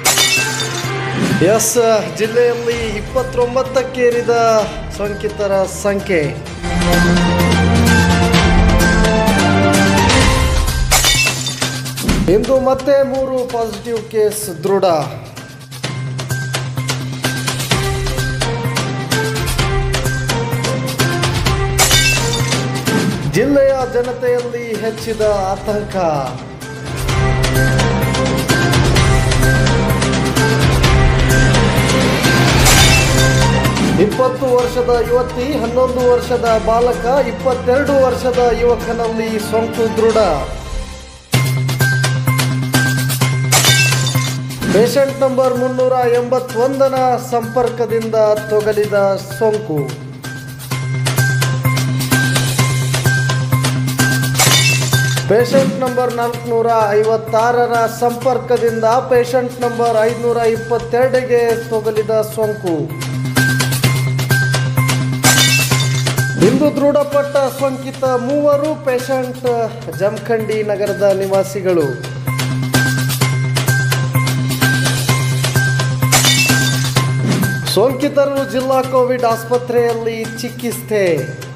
S ಜಿಲ್ಲೆಯಲ್ಲಿ ಇಪ್ಪತ್ತೊಂಬತ್ತಕ್ಕೇರಿದ ಸೋಂಕಿತರ ಸಂಖ್ಯೆ ಇಂದು ಮತ್ತೆ ಮೂರು ಪಾಸಿಟಿವ್ ಕೇಸ್ ದೃಢ ಜಿಲ್ಲೆಯ ಜನತೆಯಲ್ಲಿ ಹೆಚ್ಚಿದ ಆತಂಕ ಇಪ್ಪತ್ತು ವರ್ಷದ ಯುವತಿ ಹನ್ನೊಂದು ವರ್ಷದ ಬಾಲಕ ಇಪ್ಪತ್ತೆರಡು ವರ್ಷದ ಯುವಕನಲ್ಲಿ ಸೋಂಕು ದೃಢ ಪೇಷಂಟ್ ನಂಬರ್ ಮುನ್ನೂರ ಎಂಬತ್ತೊಂದನ ಸಂಪರ್ಕದಿಂದ ತೊಗಲಿದ ಸೋಂಕು ಪೇಷಂಟ್ ನಂಬರ್ ನಾಲ್ಕುನೂರ ಐವತ್ತಾರರ ಸಂಪರ್ಕದಿಂದ ಪೇಷಂಟ್ ನಂಬರ್ ಐದುನೂರ ಇಪ್ಪತ್ತೆರಡಿಗೆ ತೊಗಲಿದ ಸೋಂಕು ಇಂದು ದೃಢಪಟ್ಟ ಸೋಂಕಿತ ಮೂವರು ಪೇಷಂಟ್ ಜಮಖಂಡಿ ನಗರದ ನಿವಾಸಿಗಳು ಸೋಂಕಿತರು ಜಿಲ್ಲಾ ಕೋವಿಡ್ ಆಸ್ಪತ್ರೆಯಲ್ಲಿ ಚಿಕಿತ್ಸೆ